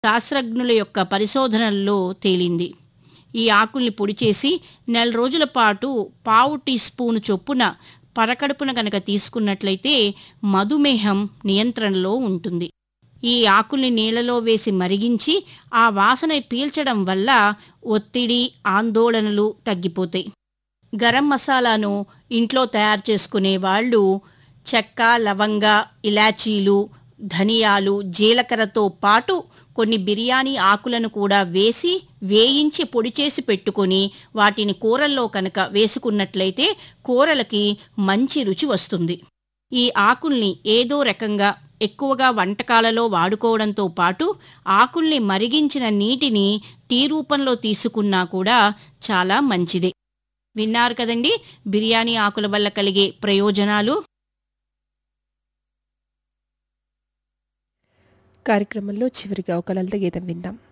శాస్త్రజ్ఞుల యొక్క పరిశోధనల్లో తేలింది ఈ ఆకుల్ని పొడి చేసి నెల రోజుల పాటు పావు టీ స్పూను చొప్పున పరకడుపున గనక తీసుకున్నట్లయితే మధుమేహం నియంత్రణలో ఉంటుంది ఈ ఆకుల్ని నీళ్లలో వేసి మరిగించి ఆ వాసన పీల్చడం వల్ల ఒత్తిడి ఆందోళనలు తగ్గిపోతాయి గరం మసాలాను ఇంట్లో తయారు చేసుకునే వాళ్ళు చెక్క లవంగ ఇలాచీలు ధనియాలు జీలకర్రతో పాటు కొన్ని బిర్యానీ ఆకులను కూడా వేసి వేయించి పొడి చేసి పెట్టుకొని వాటిని కూరల్లో కనుక వేసుకున్నట్లయితే కూరలకి మంచి రుచి వస్తుంది ఈ ఆకుల్ని ఏదో రకంగా ఎక్కువగా వంటకాలలో వాడుకోవడంతో పాటు ఆకుల్ని మరిగించిన నీటిని టీ రూపంలో తీసుకున్నా కూడా చాలా మంచిదే విన్నారు కదండి బిర్యానీ ఆకుల వల్ల కలిగే ప్రయోజనాలు కార్యక్రమంలో చివరిగా ఒక లలిత గీతం విందాం